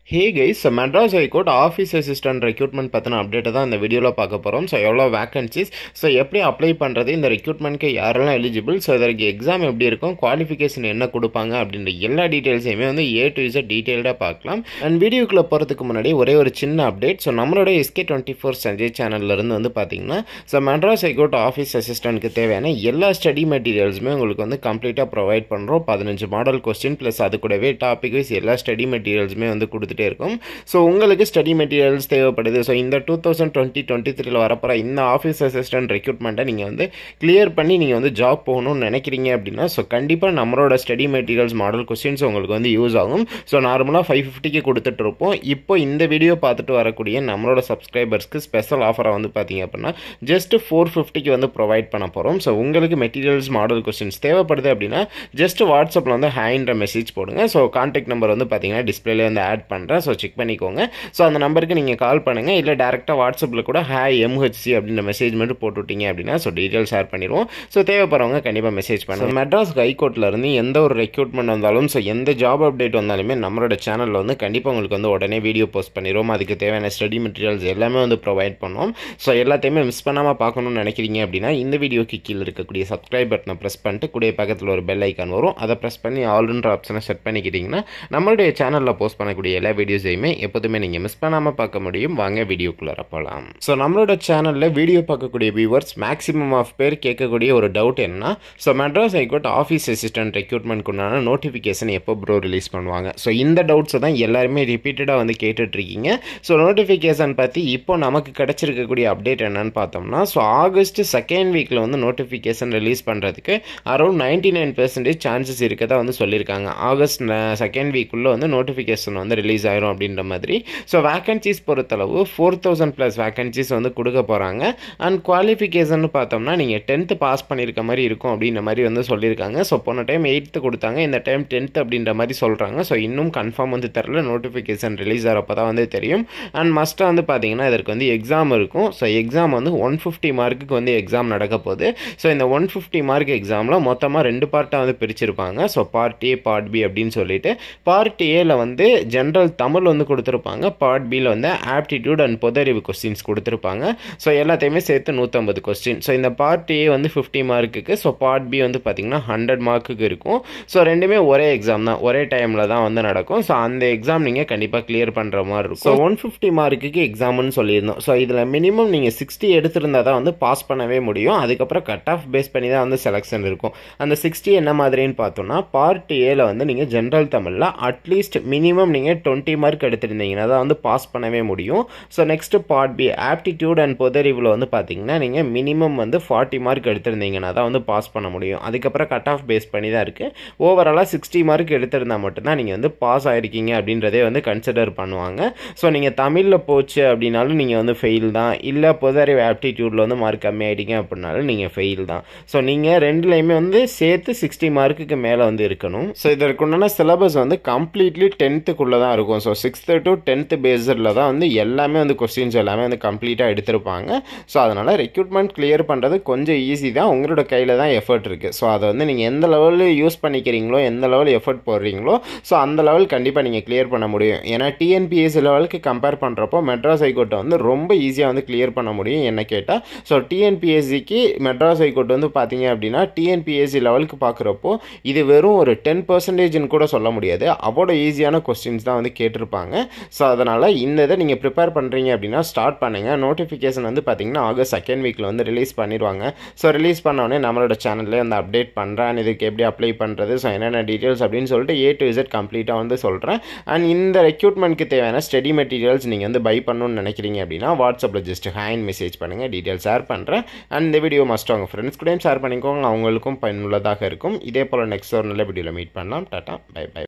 ஹே guys so Madras high court office assistant recruitment பற்றின அப்டேட்டை தான் இந்த வீடியோவில் பார்க்க போகிறோம் ஸோ எவ்வளோ வேகன்சிஸ் ஸோ எப்படி அப்ளை பண்ணுறது இந்த ரெக்ரூட்மெண்ட்க்கு யாரெல்லாம் எலிஜிபிள் ஸோ இதற்கு எக்ஸாம் எப்படி இருக்கும் குவாலிஃபிகேஷன் என்ன கொடுப்பாங்க அப்படின்ற எல்லா டீட்டெயில்ஸையுமே வந்து ஏ டு இசட் டீட்டெயில்டாக பார்க்கலாம் அண்ட் வீடியோக்குள்ளே போகிறதுக்கு முன்னாடி ஒரே ஒரு சின்ன அப்டேட் ஸோ நம்மளோட எஸ்கே டுவெண்ட்டி ஃபோர் சஞ்சய் சேனல்லேருந்து வந்து பார்த்தீங்கன்னா ஸோ மெட்ராஸ் ஹைகோர்ட் ஆஃபீஸ் அசிஸ்டன்ட்க்கு தேவையான எல்லா ஸ்டடி மெட்டீரியல்ஸுமே உங்களுக்கு வந்து கம்ப்ளீட்டாக ப்ரொவைட் பண்ணுறோம் பதினஞ்சு மாடல் கொஸ்டின் ப்ளஸ் அது கூடவே டாபிக் வைஸ் எல்லா ஸ்டடி மெட்டீரியல்ஸுமே வந்து கொடுத்துட்டே இருக்கும் ஸோ உங்களுக்கு ஸ்டடி மெட்டீரியல்ஸ் தேவைப்படுது ஸோ இந்த டூ தௌசண்ட் டுவெண்ட்டி டுவெண்ட்டி த்ரீல வரப்போகிற இந்த ஆஃபீஸ் அசிஸ்டன்ட் ரெக்ரூட்மெண்ட்டை நீங்கள் வந்து கிளியர் பண்ணி நீங்கள் வந்து ஜாப் போகணும்னு நினைக்கிறீங்க அப்படின்னா ஸோ கண்டிப்பாக நம்மளோட ஸ்டடி மெட்டீரியல்ஸ் மாடல் கொஸ்டின்ஸ் உங்களுக்கு வந்து யூஸ் ஆகும் ஸோ நார்மலாக ஃபைவ் ஃபிஃப்டிக்கு கொடுத்துட்ருப்போம் இப்போ இந்த வீடியோ பார்த்துட்டு வரக்கூடிய நம்மளோட சப்ஸ்கிரைபர்ஸ்க்கு ஸ்பெஷல் ஆஃபராக வந்து பார்த்தீங்க அப்படின்னா ஜஸ்ட் ஃபோர் ஃபிஃப்டிக்கு வந்து ப்ரொவைட் பண்ண போகிறோம் ஸோ உங்களுக்கு மெட்டீரியல்ஸ் மாடல் கொஸ்டின்ஸ் தேவைப்படுது அப்படின்னா ஜஸ்ட் வாட்ஸ்அப்பில் வந்து ஹேன்ற மெசேஜ் போடுங்க ஸோ கான்டாக்ட் நம்பர் வந்து பார்த்தீங்கன்னா டிஸ்பிளேல வந்து ஆட் பண்ணுறேன் ஸோ செக் பண்ணிக்கோங்க ஸோ அந்த நம்பருக்கு நீங்கள் கால் பண்ணுங்கள் இல்லை டேரெக்டாக வாட்ஸ்அப்பில் கூட ஹாய் எம்ஹெச்சி அப்படின்ற மெசேஜ் மட்டும் போட்டு விட்டீங்க அப்படின்னா ஸோ டீட்டெயில் ஷேர் பண்ணிடுவோம் ஸோ தேவைப்படுறவங்க கண்டிப்பாக மெசேஜ் பண்ணுங்கள் மெட்ராஸ் ஹைகோர்ட்டில் இருந்து எந்த ஒரு ரெக்ரூட்மெண்ட் வந்தாலும் ஸோ எந்த ஜாப் அப்டேட் வந்தாலுமே நம்மளோட சேனலில் வந்து கண்டிப்பாக உங்களுக்கு வந்து உடனே வீடியோ போஸ்ட் பண்ணிடுவோம் அதுக்கு தேவையான ஸ்டடி மெட்டீரியல்ஸ் எல்லாமே வந்து ப்ரொவைட் பண்ணுவோம் ஸோ எல்லாத்தையுமே மிஸ் பண்ணாமல் பார்க்கணும்னு நினைக்கிறீங்க அப்படின்னா இந்த வீடியோக்கு கீழே இருக்கக்கூடிய சப்ஸ்கிரைப் பட்டனை ப்ரெஸ் பண்ணிட்டு கூட பக்கத்தில் ஒரு பெல் ஐக்கான் வரும் அதை ப்ரெஸ் பண்ணி ஆல்ன்ற ஆப்ஷனை செட் பண்ணிக்கிட்டிங்கன்னா நம்மளுடைய சேனலில் போஸ்ட் பண்ணக்கூடிய எல்லா வீடியோஸையுமே எப்போதுமே நீங்கள் மிஸ் பண்ணாமல் பார்க்க முடியும் வாங்க வீடியோக்குள்ளே போகலாம் ஸோ நம்மளோட சேனலில் வீடியோ பார்க்கக்கூடிய வியூவர்ஸ் மேக்ஸிமம் ஆஃப் பேர் கேட்கக்கூடிய ஒரு டவுட் என்னன்னா so Madras high court office assistant ரெக்ரூட்மெண்ட்க்கு உண்டான நோட்டிஃபிகேஷன் எப்போ ப்ரோ ரிலீஸ் பண்ணுவாங்க ஸோ இந்த டவுட்ஸை தான் எல்லாருமே ரிப்பீட்டடாக வந்து கேட்டுட்ருக்கீங்க ஸோ நோட்டிஃபிகேஷன் பற்றி இப்போ நமக்கு கிடச்சிருக்கக்கூடிய அப்டேட் என்னன்னு பார்த்தோம்னா ஸோ ஆகஸ்ட் செகண்ட் வீக்கில் வந்து நோட்டிஃபிகேஷன் ரிலீஸ் பண்ணுறதுக்கு around ninety nine percentage chances இருக்கதா வந்து சொல்லியிருக்காங்க ஆகஸ்ட் செகண்ட் வீக்குள்ளே வந்து நோட்டிஃபிகேஷன் வந்து ரிலீஸ் ஆயிரும் அப்படின்ற மாதிரி ஸோ வேக்கன்சிஸ் பொறுத்தளவு ஃபோர் தௌசண்ட் ப்ளஸ் வேக்கன்சிஸ் வந்து கொடுக்க போகிறாங்க அண்ட் குவாலிஃபிகேஷன் பார்த்தோம்னா நீங்கள் டென்த்து பாஸ் பண்ணியிருக்க மாதிரி இருக்கும் அப்படின்ற மாதிரி வந்து சொல்லியிருக்காங்க ஸோ போன டைம் எயித்து கொடுத்தாங்க இந்த டைம் டென்த் அப்படின்ற மாதிரி சொல்கிறாங்க ஸோ இன்னும் கன்ஃபார்ம் வந்து தெரில நோட்டிஃபிகேஷன் ரிலீஸ் ஆகிறப்ப தான் வந்து தெரியும் அண்ட் மஸ்ட்டாக வந்து பார்த்தீங்கன்னா இதற்கு வந்து எக்ஸாம் இருக்கும் ஸோ எக்ஸாம் வந்து ஒன் ஃபிஃப்டி மார்க்குக்கு வந்து எக்ஸாம் நடக்க போகுது ஸோ இந்த ஒன் ஃபிஃப்டி மார்க் எக்ஸாமில் மொத்தமாக ரெண்டு பார்ட்டாக வந்து பிரிச்சிருப்பாங்க so part A part B அப்படின்னு சொல்லிட்டு பார்ட் ஏல வந்து ஜென்ரல் தமிழ் வந்து கொடுத்துருப்பாங்க பார்ட் பியில் வந்து ஆப்டிடியூட் அண்ட் பொதறிவு கொஸ்டின்ஸ் கொடுத்துருப்பாங்க ஸோ எல்லாத்தையுமே சேர்த்து நூற்றம்பது கொஸ்டின் ஸோ இந்த பார்ட் ஏ வந்து ஃபிஃப்டி மார்க்குக்கு ஸோ பார்ட் பி வந்து பார்த்திங்கன்னா ஹண்ட்ரட் மார்க்குக்கு இருக்கும் ஸோ ரெண்டுமே ஒரே எக்ஸாம் தான் ஒரே டைமில் தான் வந்து நடக்கும் ஸோ அந்த எக்ஸாம் நீங்கள் கண்டிப்பாக கிளியர் பண்ணுற மாதிரி இருக்கும் ஸோ ஒன் ஃபிஃப்டி மார்க்குக்கு எக்ஸாம்னு சொல்லியிருந்தோம் ஸோ இதில் மினிமம் நீங்கள் சிக்ஸ்டி எடுத்திருந்தா தான் வந்து பாஸ் பண்ணவே முடியும் அதுக்கப்புறம் கட் ஆஃப் பேஸ் பண்ணி தான் வந்து செலெக்ஷன் இருக்கும் அந்த சிக்ஸ்டி என்ன மாதிரின்னு பார்த்தோம்னா பார்ட் ஏல வந்து நீங்கள் ஜென்ரல் தமிழில் அட்லீஸ்ட் மினிமம் நீங்கள் டுவெண்ட்டி மார்க் எடுத்திருந்தீங்கன்னா தான் வந்து பாஸ் பண்ணவே முடியும் so next part B aptitude and பொதறிவில் வந்து பார்த்தீங்கன்னா நீங்கள் மினிமம் வந்து ஃபார்ட்டி மார்க் எடுத்திருந்தீங்கன்னா தான் வந்து பாஸ் பண்ண முடியும் அதுக்கப்புறம் கட் ஆஃப் பேஸ் பண்ணி தான் இருக்குது ஓவராலாக சிக்ஸ்டி மார்க் எடுத்திருந்தால் மட்டும்தான் நீங்கள் வந்து பாஸ் ஆகிருக்கீங்க அப்படின்றதே வந்து கன்சிடர் பண்ணுவாங்க ஸோ நீங்கள் தமிழில் போச்சு அப்படின்னாலும் நீங்கள் வந்து ஃபெயில் தான் இல்லை பொதறிவு ஆப்டிடியூடில் வந்து மார்க் கம்மி ஆகிட்டீங்க அப்படின்னாலும் நீங்கள் ஃபெயில் தான் ஸோ நீங்கள் ரெண்டுலேயுமே வந்து சேர்த்து சிக்ஸ்டி மார்க்குக்கு மேலே வந்து இருக்கணும் ஸோ இதற்குண்டான சிலபஸ் வந்து கம்ப்ளீட்லி டென்த்துக்குள்ளே தான் இருக்கும் ஸோ சிக்ஸ்த்து டு டென்த்து பேஸில் தான் வந்து எல்லாமே வந்து கொஸ்டின்ஸ் எல்லாமே வந்து கம்ப்ளீட்டாக எடுத்திருப்பாங்க ஸோ அதனால் ரெக்ரூட்மெண்ட் கிளியர் பண்ணுறது கொஞ்சம் ஈஸி தான் உங்களோட கையில் தான் எஃபர்ட் இருக்குது ஸோ அதை வந்து நீங்கள் எந்த லெவலில் யூஸ் பண்ணிக்கிறீங்களோ எந்த லெவல் எஃபர்ட் போடுறீங்களோ ஸோ அந்த லெவல் கண்டிப்பாக நீங்கள் கிளியர் பண்ண முடியும் ஏன்னா டிஎன்பிஎஸ்சி லெவலுக்கு கம்பேர் பண்ணுறப்போ மெட்ராஸ் ஹைகோர்ட்டை வந்து ரொம்ப ஈஸியாக வந்து கிளியர் பண்ண முடியும் என்ன கேட்டால் ஸோ டிஎன்பிஎஸ்சிக்கு மெட்ராஸ் ஹைகோர்ட் வந்து பார்த்தீங்க அப்படின்னா டிஎன்பிஎஸ்சி லெவலுக்கு பார்க்குறப்போ இது வெறும் ஒரு டென் பர்சன்டேஜ்னு கூட சொல்ல முடியாது அவ்வளோ ஈஸியான கொஸ்டின்ஸ் தான் வந்து கேட்டிருப்பாங்க ஸோ அதனால் இந்த இதை நீங்கள் ப்ரிப்பேர் பண்ணுறீங்க அப்படின்னா ஸ்டார்ட் பண்ணுங்கள் நோட்டிஃபிகேஷன் வந்து பார்த்தீங்கன்னா ஆகஸ்ட் செகண்ட் வீக்கில் வந்து ரிலீஸ் பண்ணிடுவாங்க ஸோ ரிலீஸ் பண்ணோடனே நம்மளோட சேனல்லே வந்து அப்டேட் பண்ணுறேன் இதுக்கு எப்படி அப்ளை பண்ணுறது ஸோ என்னென்ன டீட்டெயில்ஸ் அப்படின்னு சொல்லிட்டு ஏ டு இசட் கம்ப்ளீட்டாக வந்து சொல்கிறேன் அண்ட் இந்த ரெக்ரூட்மெண்ட்க்கு தேவையான ஸ்டடி மெட்டீரியல்ஸ் நீங்கள் வந்து பை பண்ணணும்னு நினைக்கிறீங்க அப்படின்னா வாட்ஸ்அப்பில் ஜஸ்ட் ஹேண்ட் மெசேஜ் பண்ணுங்கள் டீட்டெயில் ஷேர் பண்ணுறேன் அண்ட் இந்த வீடியோ மஸ்ட் அவங்க ஃப்ரெண்ட்ஸ் கூடயும் ஷேர் பண்ணிக்கோங்க அவங்களுக்கும் பயனுள்ளதாக இருக்கும் இதே போல் நெக்ஸ்ட் ஒரு நல்ல வீடியோவில் மீட் பண்ணலாம் டாட்டா பை பை